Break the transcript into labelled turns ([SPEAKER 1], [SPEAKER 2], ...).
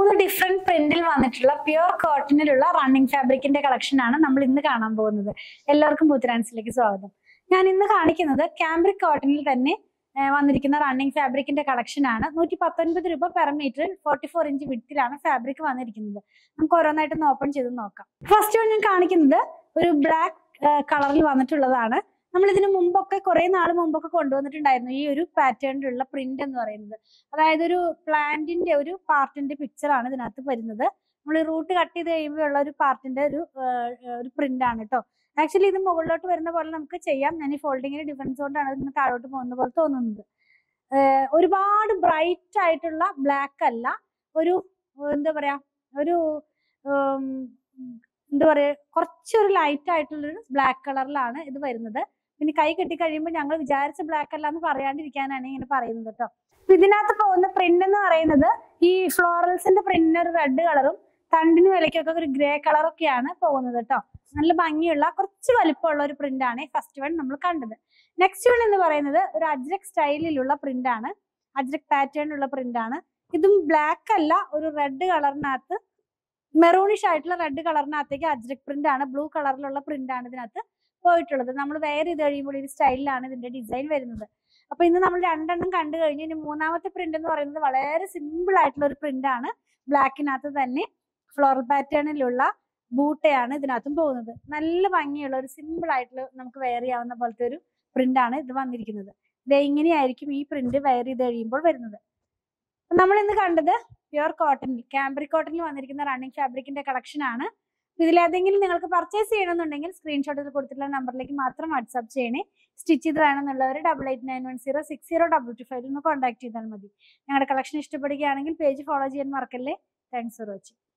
[SPEAKER 1] മൂന്ന് ഡിഫറെന്റ് പ്രിന്റിൽ വന്നിട്ടുള്ള പ്യുർ കോട്ടണിലുള്ള റണ്ണിങ് ഫാബ്രിക്കിന്റെ കളക്ഷൻ ആണ് നമ്മൾ ഇന്ന് കാണാൻ പോകുന്നത് എല്ലാവർക്കും ബൂത്തരാൻസിലേക്ക് സ്വാഗതം ഞാൻ ഇന്ന് കാണിക്കുന്നത് ക്യാമ്പ്രിക് കോട്ടണിൽ തന്നെ ആ, വന്നിരിക്കുന്ന റണ്ണിങ് ഫാബ്രിക്കിന്റെ കളക്ഷൻ ആണ് നൂറ്റി പത്തൊൻപത് രൂപ പെർ മീറ്ററിൽ ഫോർട്ടി ഫോർ ഇഞ്ച് വിട്ടിലാണ് ഫാബ്രിക് വന്നിരിക്കുന്നത് നമുക്ക് ഓരോന്നായിട്ടൊന്ന് ഓപ്പൺ ചെയ്ത് നോക്കാം ഫസ്റ്റ് വൺ ഞാൻ കാണിക്കുന്നത് ഒരു ബ്ലാക്ക് കളറിൽ വന്നിട്ടുള്ളതാണ് നമ്മൾ ഇതിനു മുമ്പൊക്കെ കുറെ നാൾ മുമ്പൊക്കെ കൊണ്ടുവന്നിട്ടുണ്ടായിരുന്നു ഈ ഒരു പാറ്റേണിലുള്ള പ്രിന്റ് എന്ന് പറയുന്നത് അതായത് ഒരു പ്ലാന്റിന്റെ ഒരു പാർട്ടിന്റെ പിക്ചർ ആണ് ഇതിനകത്ത് വരുന്നത് നമ്മൾ റൂട്ട് കട്ട് ചെയ്ത് കഴിയുമ്പോൾ ഉള്ള ഒരു പാർട്ടിന്റെ ഒരു ആ, ഒരു പ്രിന്റ് ആണ് കേട്ടോ ആക്ച്വലി ഇത് മുകളിലോട്ട് വരുന്ന പോലെ നമുക്ക് ചെയ്യാം ഞാൻ ഈ ഫോൾഡിങ്ങിന്റെ ഡിഫറൻസ് കൊണ്ടാണ് ഇതിന് താഴോട്ട് പോകുന്ന പോലെ തോന്നുന്നത് ആ, ഒരുപാട് ബ്രൈറ്റ് ആയിട്ടുള്ള ബ്ലാക്ക് അല്ല ഒരു എന്താ പറയാ ഒരു ഉം, എന്താ പറയാ കുറച്ചൊരു ലൈറ്റ് ആയിട്ടുള്ളൊരു ബ്ലാക്ക് കളറിലാണ് ഇത് വരുന്നത് പിന്നെ കൈ കെട്ടി കഴിയുമ്പോൾ ഞങ്ങൾ വിചാരിച്ച ബ്ലാക്ക് അല്ല എന്ന് പറയാണ്ടിരിക്കാനാണ് ഇങ്ങനെ പറയുന്നത് കേട്ടോ അപ്പൊ ഇതിനകത്ത് പോകുന്ന പ്രിന്റ് എന്ന് പറയുന്നത് ഈ ഫ്ലോറൽസിന്റെ പ്രിന്റിന് ഒരു റെഡ് കളറും തണ്ടിന് വിലയ്ക്കൊക്കെ ഒരു ഗ്രേ കളറൊക്കെയാണ് പോകുന്നത് കേട്ടോ നല്ല ഭംഗിയുള്ള കുറച്ച് വലിപ്പമുള്ള ഒരു പ്രിന്റ് ആണ് ഫസ്റ്റ് വൺ നമ്മൾ കണ്ടത് നെക്സ്റ്റ് വൺ എന്ന് പറയുന്നത് ഒരു അജ്രക് സ്റ്റൈലിലുള്ള പ്രിന്റ് ആണ് അജ്രക് പാറ്റേണിലുള്ള പ്രിന്റ് ആണ് ഇതും ബ്ലാക്ക് അല്ല ഒരു റെഡ് കളറിനകത്ത് മെറൂണിഷ് ആയിട്ടുള്ള റെഡ് കളറിനകത്തേക്ക് അജ്രക് പ്രിന്റ് ആണ് ബ്ലൂ കളറിലുള്ള പ്രിന്റ് ആണ് ഇതിനകത്ത് പോയിട്ടുള്ളത് നമ്മൾ വെയർ ചെയ്ത് കഴിയുമ്പോൾ ഈ സ്റ്റൈലിലാണ് ഇതിന്റെ ഡിസൈൻ വരുന്നത് അപ്പൊ ഇന്ന് നമ്മൾ രണ്ടെണ്ണം കണ്ടു കഴിഞ്ഞു ഇനി മൂന്നാമത്തെ പ്രിന്റ് എന്ന് പറയുന്നത് വളരെ സിമ്പിൾ ആയിട്ടുള്ള ഒരു പ്രിന്റ് ആണ് ബ്ലാക്കിനകത്ത് തന്നെ ഫ്ലോറൽ പാറ്റേണിലുള്ള ബൂട്ടയാണ് ഇതിനകത്തും പോകുന്നത് നല്ല ഭംഗിയുള്ള ഒരു സിമ്പിൾ ആയിട്ടുള്ള നമുക്ക് വെയർ ചെയ്യാവുന്ന പോലത്തെ ഒരു പ്രിന്റ് ആണ് ഇത് വന്നിരിക്കുന്നത് ഇത് ഇങ്ങനെയായിരിക്കും ഈ പ്രിന്റ് വെയർ ചെയ്ത് കഴിയുമ്പോൾ വരുന്നത് നമ്മൾ ഇന്ന് കണ്ടത് പ്യുർ കോട്ടണിൽ ക്യാമ്പ്രിക് കോട്ടണിൽ വന്നിരിക്കുന്ന റണ്ണിങ് ഫാബ്രിക്കിന്റെ കളക്ഷൻ ആണ് ഇതിലേതെങ്കിലും നിങ്ങൾക്ക് പർച്ചേസ് ചെയ്യണമെന്നുണ്ടെങ്കിൽ സ്ക്രീൻഷോട്ടിൽ കൊടുത്തിട്ടുള്ള നമ്പറിലേക്ക് മാത്രം വാട്സാപ്പ് ചെയ്യണേ സ്റ്റിച്ച് ചെയ്ത് വേണമെന്നുള്ളവർ double eight nine one zero six zero double two ഫൈവിൽ നിന്ന് കോൺടാക്ട് ചെയ്താൽ മതി ഞങ്ങളുടെ കളക്ഷൻ ഇഷ്ടപ്പെടുകയാണെങ്കിൽ പേജ് ഫോളോ ചെയ്യാൻ മറക്കല്ലേ താങ്ക്സ് ഫോർ വാച്ചിങ്